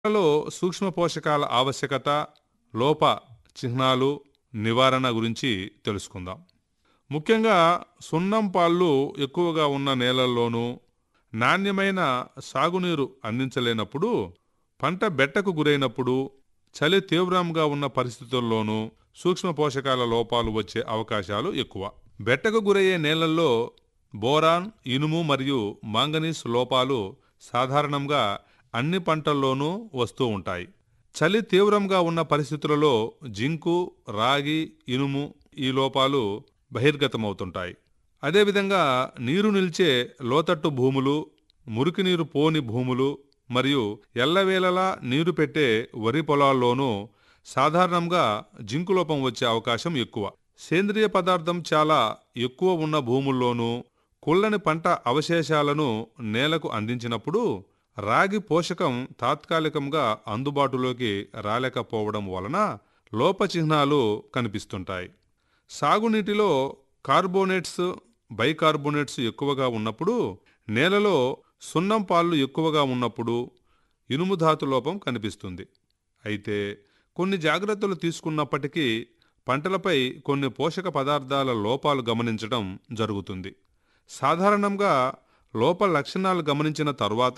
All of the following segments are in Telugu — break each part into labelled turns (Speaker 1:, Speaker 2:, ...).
Speaker 1: లో సూక్ష్మ పోషకాల ఆవశ్యకత లోప చిహ్నాలు నివారణ గురించి తెలుసుకుందాం ముఖ్యంగా సున్నం పాళ్ళు ఎక్కువగా ఉన్న నేలల్లోనూ నాణ్యమైన సాగునీరు అందించలేనప్పుడు పంట బెట్టకు గురైనప్పుడు చలి తీవ్రంగా ఉన్న పరిస్థితుల్లోనూ సూక్ష్మ పోషకాల లోపాలు వచ్చే అవకాశాలు ఎక్కువ బెట్టకు గురయ్యే నేలల్లో బోరాన్ ఇనుము మరియు మాంగనీస్ లోపాలు సాధారణంగా అన్ని పంటల్లోనూ వస్తూ ఉంటాయి చలి తీవ్రంగా ఉన్న పరిస్థితులలో జింకు రాగి ఇనుము ఈ లోపాలు బహిర్గతమవుతుంటాయి అదేవిధంగా నీరు నిల్చే లోతట్టు భూములు మురికి నీరు పోని భూములు మరియు ఎల్లవేళలా నీరు పెట్టే వరి పొలాల్లోనూ సాధారణంగా జింకు లోపం వచ్చే అవకాశం ఎక్కువ సేంద్రియ పదార్థం చాలా ఎక్కువ ఉన్న భూముల్లోనూ కుళ్ళని పంట అవశేషాలను నేలకు అందించినప్పుడు రాగి పోషకం తాత్కాలికంగా అందుబాటులోకి రాలేకపోవడం వలన లోప చిహ్నాలు కనిపిస్తుంటాయి సాగునీటిలో కార్బోనేట్స్ బైకార్బోనేట్స్ ఎక్కువగా ఉన్నప్పుడు నేలలో సున్నం పాళ్ళు ఎక్కువగా ఉన్నప్పుడు ఇనుము ధాతు లోపం కనిపిస్తుంది అయితే కొన్ని జాగ్రత్తలు తీసుకున్నప్పటికీ పంటలపై కొన్ని పోషక పదార్థాల లోపాలు గమనించడం జరుగుతుంది సాధారణంగా లోప లక్షణాలు గమనించిన తర్వాత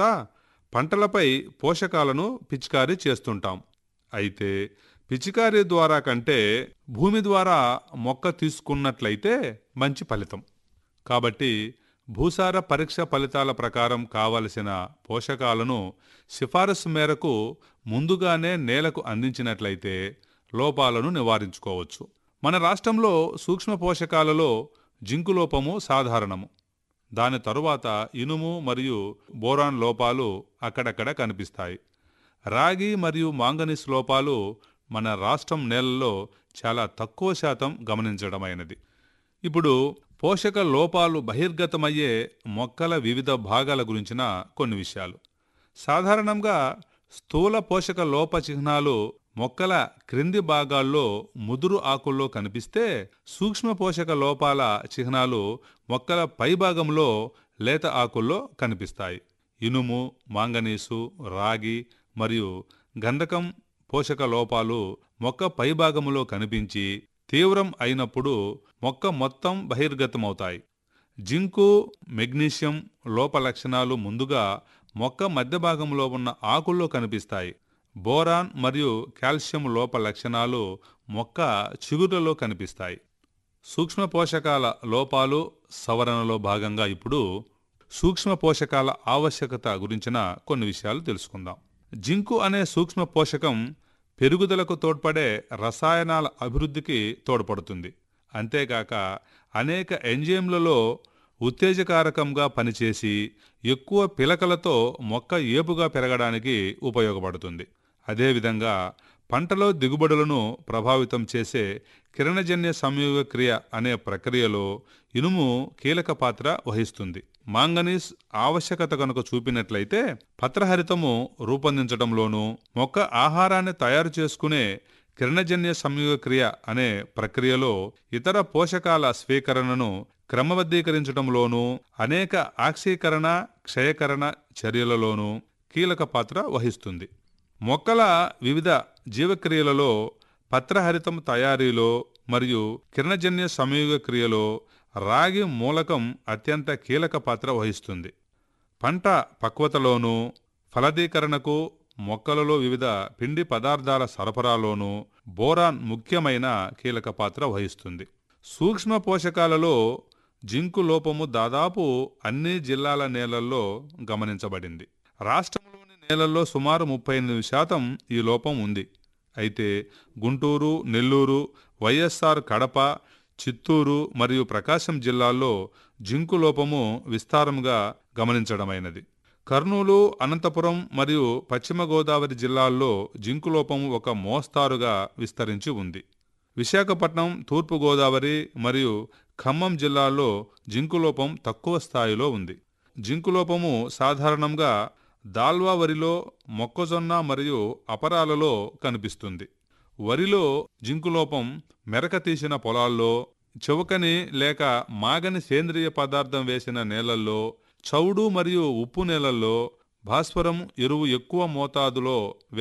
Speaker 1: పంటలపై పోషకాలను పిచికారీ చేస్తుంటాం అయితే పిచికారీ ద్వారా కంటే భూమి ద్వారా మొక్క తీసుకున్నట్లయితే మంచి ఫలితం కాబట్టి భూసార పరీక్ష ఫలితాల ప్రకారం కావలసిన పోషకాలను సిఫారసు మేరకు ముందుగానే నేలకు అందించినట్లయితే లోపాలను నివారించుకోవచ్చు మన రాష్ట్రంలో సూక్ష్మ పోషకాలలో జింకు లోపము సాధారణము దాని తరువాత ఇనుము మరియు బోరాన్ లోపాలు అక్కడక్కడ కనిపిస్తాయి రాగి మరియు మాంగనీస్ లోపాలు మన రాష్ట్రం నేలల్లో చాలా తక్కువ శాతం గమనించడమైనది ఇప్పుడు పోషక లోపాలు బహిర్గతమయ్యే మొక్కల వివిధ భాగాల గురించిన కొన్ని విషయాలు సాధారణంగా స్థూల పోషక లోప చిహ్నాలు మొక్కల క్రింది భాగాల్లో ముదురు ఆకుల్లో కనిపిస్తే సూక్ష్మ పోషక లోపాల చిహ్నాలు మొక్కల పైభాగంలో లేత ఆకుల్లో కనిపిస్తాయి ఇనుము మాంగనీసు రాగి మరియు గంధకం పోషక లోపాలు మొక్క పైభాగంలో కనిపించి తీవ్రం అయినప్పుడు మొక్క మొత్తం బహిర్గతమవుతాయి జింకు మెగ్నీషియం లోప లక్షణాలు ముందుగా మొక్క మధ్య భాగంలో ఉన్న ఆకుల్లో కనిపిస్తాయి బోరాన్ మరియు కాల్షియం లోప లక్షణాలు మొక్క చిగురులలో కనిపిస్తాయి సూక్ష్మ పోషకాల లోపాలు సవరణలో భాగంగా ఇప్పుడు సూక్ష్మ పోషకాల ఆవశ్యకత గురించిన కొన్ని విషయాలు తెలుసుకుందాం జింకు అనే సూక్ష్మ పోషకం పెరుగుదలకు తోడ్పడే రసాయనాల అభివృద్ధికి తోడ్పడుతుంది అంతేకాక అనేక ఎంజైమ్లలో ఉత్తేజకారకంగా పనిచేసి ఎక్కువ పిలకలతో మొక్క ఏపుగా పెరగడానికి ఉపయోగపడుతుంది అదేవిధంగా పంటలో దిగుబడులను ప్రభావితం చేసే కిరణజన్య సంయోగ క్రియ అనే ప్రక్రియలో ఇనుము కీలక పాత్ర వహిస్తుంది మాంగనీస్ ఆవశ్యకత కనుక చూపినట్లయితే పత్రహరితము రూపొందించడంలోనూ మొక్క ఆహారాన్ని తయారు చేసుకునే కిరణజన్య సంయోగ క్రియ అనే ప్రక్రియలో ఇతర పోషకాల స్వీకరణను క్రమబద్ధీకరించడంలోనూ అనేక ఆక్సీకరణ క్షయకరణ చర్యలలోనూ కీలక పాత్ర వహిస్తుంది మొక్కల వివిధ జీవక్రియలలో పత్రహరితం తయారీలో మరియు కిరణజన్య సంయోగ క్రియలో రాగి మూలకం అత్యంత కీలక పాత్ర వహిస్తుంది పంట పక్వతలోనూ ఫలదీకరణకు మొక్కలలో వివిధ పిండి పదార్థాల సరఫరాలోనూ బోరాన్ ముఖ్యమైన కీలక పాత్ర వహిస్తుంది సూక్ష్మ పోషకాలలో జింకు లోపము దాదాపు అన్ని జిల్లాల నేలల్లో గమనించబడింది రాష్ట్రంలోని నేలల్లో సుమారు ముప్పై ఎనిమిది శాతం ఈ లోపం ఉంది అయితే గుంటూరు నెల్లూరు వైఎస్ఆర్ కడప చిత్తూరు మరియు ప్రకాశం జిల్లాల్లో జింకు లోపము విస్తారంగా గమనించడమైనది కర్నూలు అనంతపురం మరియు పశ్చిమ గోదావరి జిల్లాల్లో జింకు లోపము ఒక మోస్తారుగా విస్తరించి ఉంది విశాఖపట్నం తూర్పు గోదావరి మరియు ఖమ్మం జిల్లాల్లో జింకు లోపం తక్కువ స్థాయిలో ఉంది జింకు లోపము సాధారణంగా దాల్వా వరిలో మొక్కజొన్న మరియు అపరాలలో కనిపిస్తుంది వరిలో జింకు లోపం మెరక తీసిన పొలాల్లో చౌకని లేక మాగని సేంద్రియ పదార్థం వేసిన నేలల్లో చౌడు మరియు ఉప్పు నేలల్లో భాస్వరం ఎరువు ఎక్కువ మోతాదులో